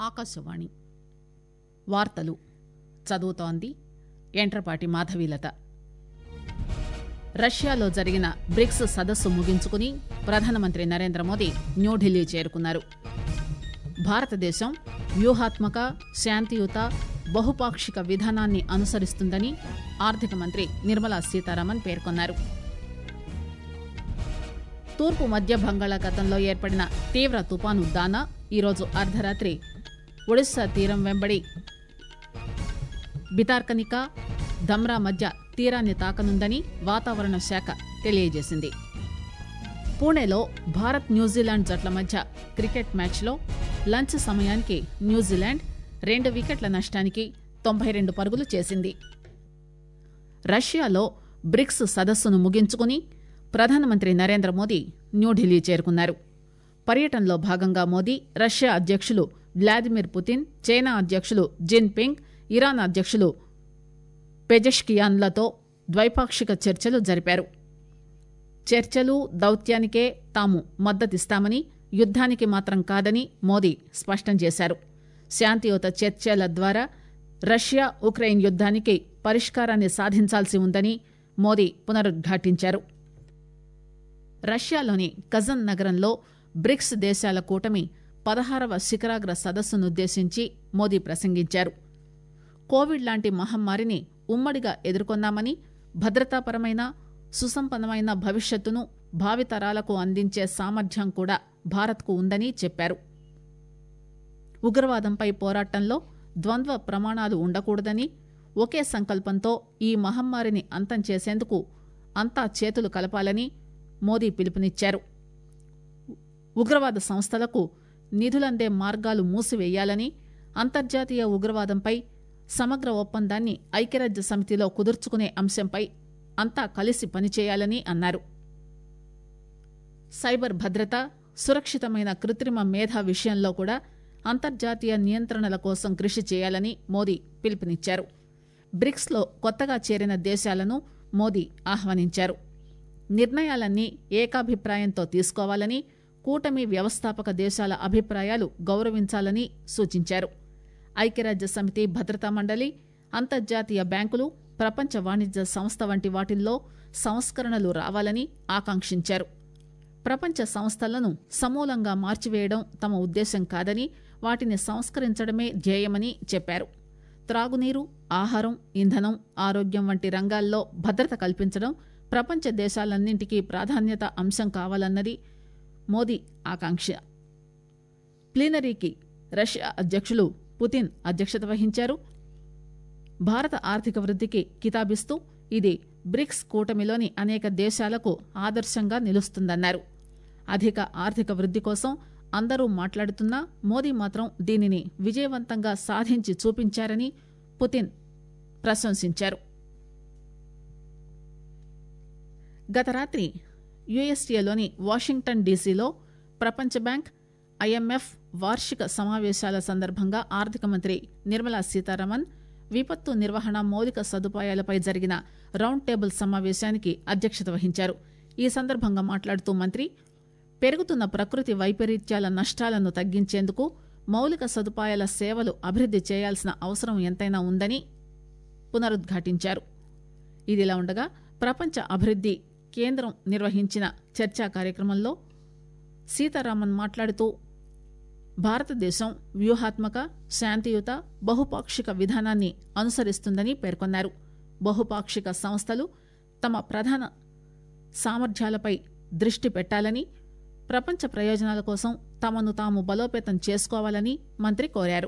ఆకాశవాణి వార్తలు చదువుతోంది ఎంట్రపాటి మాధవీలత రష్యాలో జరిగిన బ్రిక్స్ సదస్సు ముగించుకుని ప్రధానమంత్రి నరేంద్ర మోదీ న్యూఢిల్లీ చేరుకున్నారు భారతదేశం వ్యూహాత్మక శాంతియుత బహుపాక్షిక విధానాన్ని అనుసరిస్తుందని ఆర్థిక మంత్రి నిర్మలా సీతారామన్ పేర్కొన్నారు తూర్పు మధ్య బంగాళాఖాతంలో ఏర్పడిన తీవ్ర తుపాను దానా ఈరోజు అర్ధరాత్రి ఒడిశా తీరం వెంబడి బితార్కనిక ధమ్రా మధ్య తీరాన్ని తాకనుందని వాతావరణ శాఖ తెలియజేసింది పూణేలో భారత్ న్యూజిలాండ్ జట్ల మధ్య క్రికెట్ మ్యాచ్లో లంచ్ సమయానికి న్యూజిలాండ్ రెండు వికెట్ల నష్టానికి తొంభై రెండు పరుగులు చేసింది రష్యాలో బ్రిక్స్ సదస్సును ముగించుకుని ప్రధానమంత్రి నరేంద్ర మోదీ న్యూఢిల్లీ చేరుకున్నారు పర్యటనలో భాగంగా మోదీ రష్యా అధ్యక్షులు వ్లాదిమిర్ పుతిన్ చైనా అధ్యక్షులు జిన్ పింగ్ ఇరాన్ అధ్యక్షులు పెజెష్కియాన్లతో ద్వైపాక్షిక చర్చలు జరిపారు చర్చలు దౌత్యానికే తాము మద్దతిస్తామని యుద్దానికి మాత్రం కాదని మోదీ స్పష్టం చేశారు శాంతియుత చర్చల ద్వారా రష్యా ఉక్రెయిన్ యుద్దానికి పరిష్కారాన్ని సాధించాల్సి ఉందని మోదీ పునరుద్ఘాటించారు రష్యాలోని కజన్ నగరంలో బ్రిక్స్ దేశాల కూటమి పదహారవ శిఖరాగ్ర సదస్సునుద్దేశించి మోదీ ప్రసంగించారు కోవిడ్ లాంటి మహమ్మారిని ఉమ్మడిగా ఎదుర్కొన్నామని భద్రతాపరమైన సుసంపన్నమైన భవిష్యత్తును భావితరాలకు అందించే సామర్థ్యం కూడా భారత్కు ఉందని చెప్పారు ఉగ్రవాదంపై పోరాటంలో ద్వంద్వ ప్రమాణాలు ఉండకూడదని ఒకే సంకల్పంతో ఈ మహమ్మారిని అంతం చేసేందుకు అంతా చేతులు కలపాలని మోదీ పిలుపునిచ్చారు ఉగ్రవాద సంస్థలకు నిధులందే మార్గాలు మూసివేయాలని అంతర్జాతీయ ఉగ్రవాదంపై సమగ్ర ఒప్పందాన్ని ఐక్యరాజ్య సమితిలో కుదుర్చుకునే అంశంపై అంతా కలిసి పనిచేయాలని అన్నారు సైబర్ భద్రత సురక్షితమైన కృత్రిమ మేధ విషయంలో కూడా అంతర్జాతీయ నియంత్రణల కోసం కృషి చేయాలని మోదీ పిలుపునిచ్చారు బ్రిక్స్లో కొత్తగా చేరిన దేశాలను మోదీ ఆహ్వానించారు నిర్ణయాలన్నీ ఏకాభిప్రాయంతో తీసుకోవాలని కూటమి వ్యవస్థాపక దేశాల అభిప్రాయాలు గౌరవించాలని సూచించారు ఐక్యరాజ్య సమితి భద్రతా మండలి అంతర్జాతీయ బ్యాంకులు ప్రపంచ వాణిజ్య సంస్థ వంటి వాటిల్లో సంస్కరణలు రావాలని ఆకాంక్షించారు ప్రపంచ సంస్థలను సమూలంగా మార్చివేయడం తమ ఉద్దేశం కాదని వాటిని సంస్కరించడమే ధ్యేయమని చెప్పారు త్రాగునీరు ఆహారం ఇంధనం ఆరోగ్యం వంటి రంగాల్లో భద్రత కల్పించడం ప్రపంచ దేశాలన్నింటికీ ప్రాధాన్యత అంశం కావాలన్నది మోదీ ఆకాంక్ష ప్లీనరీకి రష్యా అధ్యక్షులు పుతిన్ అధ్యక్షత వహించారు భారత ఆర్థిక వృద్ధికి కితాబిస్తూ ఇది బ్రిక్స్ కూటమిలోని అనేక దేశాలకు ఆదర్శంగా నిలుస్తుందన్నారు అధిక ఆర్థిక వృద్ధి కోసం అందరూ మాట్లాడుతున్నా మోదీ మాత్రం దీనిని విజయవంతంగా సాధించి చూపించారని పుతిన్ ప్రశంసించారు గత రాత్రి యుఎస్ఏలోని వాషింగ్టన్ డీసీలో ప్రపంచ బ్యాంక్ ఐఎంఎఫ్ వార్షిక సమావేశాల సందర్భంగా ఆర్థిక మంత్రి నిర్మలా సీతారామన్ విపత్తు నిర్వహణ మౌలిక సదుపాయాలపై జరిగిన రౌండ్ టేబుల్ సమావేశానికి అధ్యక్షత వహించారు ఈ సందర్భంగా మాట్లాడుతూ మంత్రి పెరుగుతున్న ప్రకృతి వైపరీత్యాల నష్టాలను తగ్గించేందుకు మౌలిక సదుపాయాల సేవలు అభివృద్ది చేయాల్సిన అవసరం ఎంతైనా ఉందని పునరుద్ఘాటించారు ఇదిలా ఉండగా ప్రపంచ అభివృద్ది కేంద్రం నిర్వహించిన చర్చా కార్యక్రమంలో సీతారామన్ మాట్లాడుతూ భారతదేశం వ్యూహాత్మక శాంతియుత బహుపాక్షిక విధానాన్ని అనుసరిస్తుందని పేర్కొన్నారు బహుపాక్షిక సంస్థలు తమ ప్రధాన సామర్థ్యాలపై దృష్టి పెట్టాలని ప్రపంచ ప్రయోజనాల కోసం తమను తాము బలోపేతం చేసుకోవాలని మంత్రి కోరారు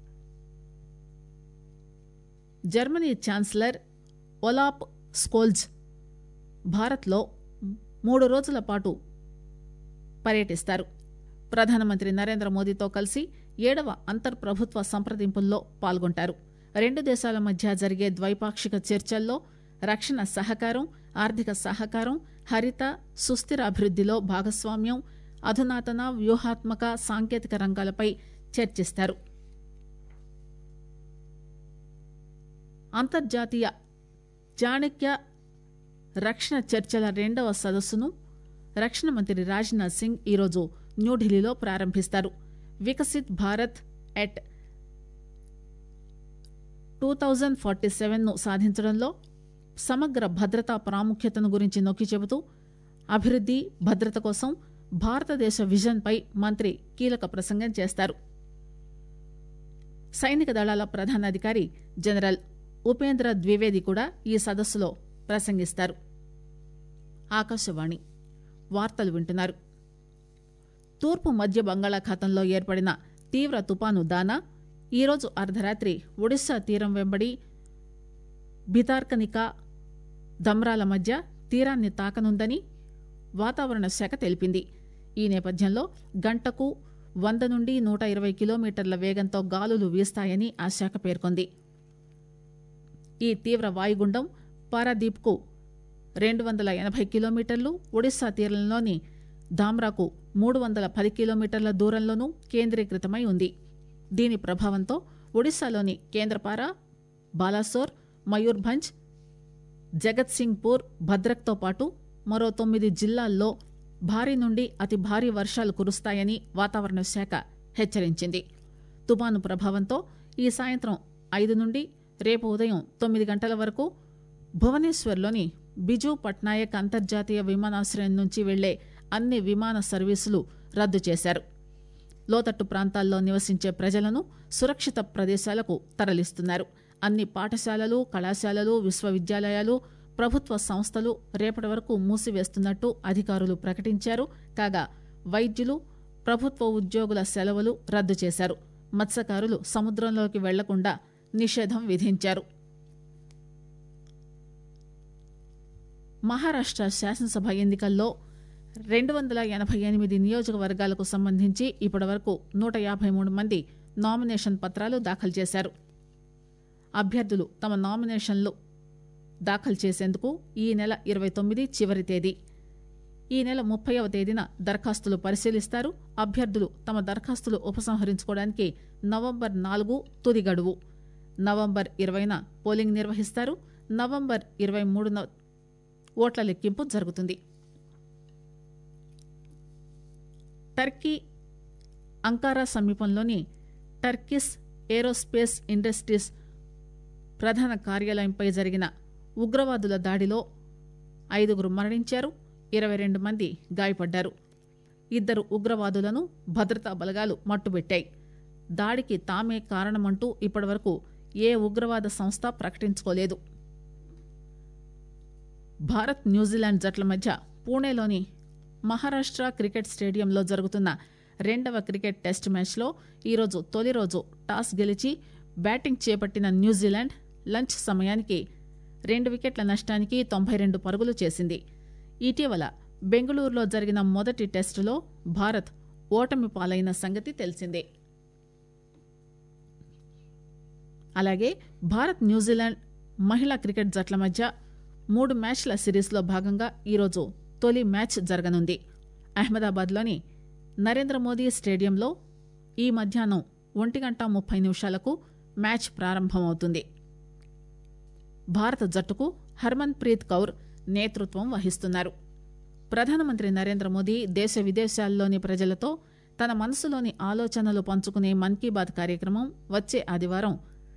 జర్మనీ ఛాన్సలర్ ఒలాప్ స్కోల్జ్ భారత్లో మూడు రోజుల పాటు పర్యటిస్తారు ప్రధానమంత్రి నరేంద్ర మోదీతో కలిసి ఏడవ అంతర్ప్రభుత్వ సంప్రదింపుల్లో పాల్గొంటారు రెండు దేశాల మధ్య జరిగే ద్వైపాక్షిక చర్చల్లో రక్షణ సహకారం ఆర్థిక సహకారం హరిత సుస్థిర అభివృద్దిలో భాగస్వామ్యం అధునాతన వ్యూహాత్మక సాంకేతిక రంగాలపై చర్చిస్తారు అంతర్జాతీయ చాణక్య రక్షణ చర్చల రెండవ సదస్సును రక్షణ మంత్రి రాజ్నాథ్ సింగ్ ఈరోజు న్యూఢిల్లీలో ప్రారంభిస్తారు Viksit Bharat at two thousand forty సెవెన్ను సాధించడంలో సమగ్ర భద్రతా ప్రాముఖ్యతను గురించి నొక్కి చెబుతూ అభివృద్ది భద్రత కోసం భారతదేశ విజన్పై మంత్రి కీలక ప్రసంగం చేస్తారు సైనిక దళాల ప్రధానాధికారి జనరల్ ఉపేంద్ర ద్వివేది కూడా ఈ సదస్సులో ప్రసంగిస్తారు ఆకాశవాణి వార్తలు వింటున్నారు తూర్పు మధ్య బంగాళాఖాతంలో ఏర్పడిన తీవ్ర తుపాను దానా ఈరోజు అర్ధరాత్రి ఒడిశా తీరం వెంబడి బితార్కనికా దమ్రాల మధ్య తీరాన్ని తాకనుందని వాతావరణ శాఖ తెలిపింది ఈ నేపథ్యంలో గంటకు వంద నుండి నూట ఇరవై కిలోమీటర్ల వేగంతో గాలులు వీస్తాయని ఆ శాఖ పేర్కొంది ఈ తీవ్ర వాయుగుండం పారాదీప్కు రెండు వందల ఎనభై కిలోమీటర్లు ఒడిశా తీరంలోని ధామ్రాకు మూడు వందల పది కిలోమీటర్ల దూరంలోనూ కేంద్రీకృతమై ఉంది దీని ప్రభావంతో ఒడిశాలోని కేంద్రపార బాలాసోర్ మయూర్భంజ్ జగత్సింగ్పూర్ భద్రక్తో పాటు మరో తొమ్మిది జిల్లాల్లో భారీ నుండి అతి భారీ వర్షాలు కురుస్తాయని వాతావరణ శాఖ హెచ్చరించింది తుపాను ప్రభావంతో ఈ సాయంత్రం ఐదు నుండి రేపు ఉదయం తొమ్మిది గంటల వరకు భువనేశ్వర్లోని బిజు పట్నాయక్ అంతర్జాతీయ విమానాశ్రయం నుంచి వెళ్లే అన్ని విమాన సర్వీసులు రద్దు చేశారు లోతట్టు ప్రాంతాల్లో నివసించే ప్రజలను సురక్షిత ప్రదేశాలకు తరలిస్తున్నారు అన్ని పాఠశాలలు కళాశాలలు విశ్వవిద్యాలయాలు ప్రభుత్వ సంస్థలు రేపటి వరకు మూసివేస్తున్నట్టు అధికారులు ప్రకటించారు కాగా వైద్యులు ప్రభుత్వ ఉద్యోగుల సెలవులు రద్దు చేశారు మత్స్యకారులు సముద్రంలోకి వెళ్లకుండా నిషేధం విధించారు మహారాష్ట శాసనసభ ఎన్నికల్లో రెండు వందల ఎనభై ఎనిమిది నియోజకవర్గాలకు సంబంధించి ఇప్పటి వరకు నూట యాభై మూడు మంది నామినేషన్ పత్రాలు దాఖలు చేశారు అభ్యర్థులు తమ నామినేషన్లు దాఖలు చేసేందుకు ఈ నెల ఇరవై తొమ్మిది చివరి తేదీ ఈ నెల ముప్పైవ తేదీన దరఖాస్తులు పరిశీలిస్తారు అభ్యర్థులు తమ దరఖాస్తులు ఉపసంహరించుకోవడానికి నవంబర్ నాలుగు తుది గడువు నవంబర్ ఇరవైన పోలింగ్ నిర్వహిస్తారు నవంబర్ ఇరవై మూడున ఓట్ల లెక్కింపు జరుగుతుంది టర్కీ అంకారా సమీపంలోని టర్కిస్ ఏరోస్పేస్ ఇండస్ట్రీస్ ప్రధాన కార్యాలయంపై జరిగిన ఉగ్రవాదుల దాడిలో ఐదుగురు మరణించారు ఇరవై రెండు మంది గాయపడ్డారు ఇద్దరు ఉగ్రవాదులను భద్రతా బలగాలు మట్టుబెట్టాయి దాడికి తామే కారణమంటూ ఇప్పటివరకు ఏ ఉగ్రవాద సంస్థ ప్రకటించుకోలేదు భారత్ న్యూజిలాండ్ జట్ల మధ్య పూణేలోని మహారాష్ట క్రికెట్ స్టేడియంలో జరుగుతున్న రెండవ క్రికెట్ టెస్ట్ మ్యాచ్లో ఈరోజు తొలి రోజు టాస్ గెలిచి బ్యాటింగ్ చేపట్టిన న్యూజిలాండ్ లంచ్ సమయానికి రెండు వికెట్ల నష్టానికి తొంభై రెండు పరుగులు చేసింది ఇటీవల బెంగళూరులో జరిగిన మొదటి టెస్టులో భారత్ ఓటమి పాలైన సంగతి తెలిసిందే అలాగే భారత్ న్యూజిలాండ్ మహిళా క్రికెట్ జట్ల మధ్య మూడు మ్యాచ్ల సిరీస్లో భాగంగా ఈరోజు తొలి మ్యాచ్ జరగనుంది అహ్మదాబాద్లోని నరేంద్ర మోదీ స్టేడియంలో ఈ మధ్యాహ్నం ఒంటి గంట ముప్పై నిమిషాలకు మ్యాచ్ ప్రారంభమవుతుంది భారత జట్టుకు హర్మన్ ప్రీత్ కౌర్ నేతృత్వం వహిస్తున్నారు ప్రధానమంత్రి నరేంద్ర మోదీ దేశ విదేశాల్లోని ప్రజలతో తన మనసులోని ఆలోచనలు పంచుకునే మన్ కీ బాత్ కార్యక్రమం వచ్చే ఆదివారం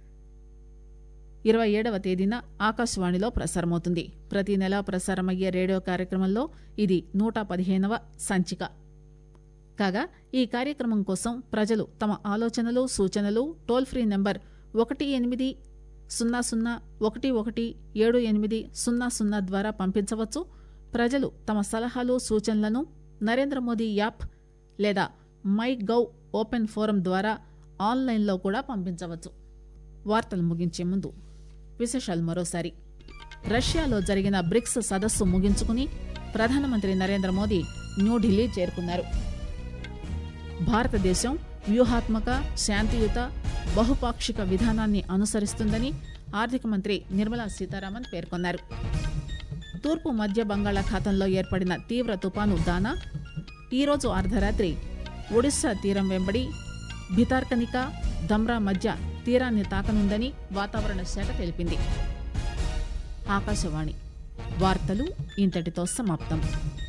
ఇరవై ఏడవ తేదీన ఆకాశవాణిలో ప్రసారమవుతుంది ప్రతి నెలా ప్రసారమయ్యే రేడియో కార్యక్రమంలో ఇది నూట పదిహేనవ సంచిక కాగా ఈ కార్యక్రమం కోసం ప్రజలు తమ ఆలోచనలు సూచనలు టోల్ ఫ్రీ నెంబర్ ఒకటి ఎనిమిది సున్నా సున్నా ఒకటి ఒకటి ఏడు ఎనిమిది సున్నా సున్నా ద్వారా పంపించవచ్చు ప్రజలు తమ సలహాలు సూచనలను నరేంద్ర మోదీ యాప్ లేదా మై గవ్ ఓపెన్ ఫోరం ద్వారా ఆన్లైన్లో కూడా పంపించవచ్చు వార్తలు ముగించే ముందు విశేషాలు మరోసారి రష్యాలో జరిగిన బ్రిక్స్ సదస్సు ముగించుకుని ప్రధానమంత్రి నరేంద్ర మోదీ న్యూఢిల్లీ చేరుకున్నారు భారతదేశం వ్యూహాత్మక శాంతియుత బహుపాక్షిక విధానాన్ని అనుసరిస్తుందని ఆర్థిక మంత్రి నిర్మలా సీతారామన్ పేర్కొన్నారు తూర్పు మధ్య బంగాళాఖాతంలో ఏర్పడిన తీవ్ర తుపాను దానా ఈరోజు అర్ధరాత్రి ఒడిశా తీరం వెంబడి భితార్కనిక దమ్రా మధ్య తీరాన్ని తాకనుందని వాతావరణ శాఖ తెలిపింది ఆకాశవాణి వార్తలు ఇంతటితో సమాప్తం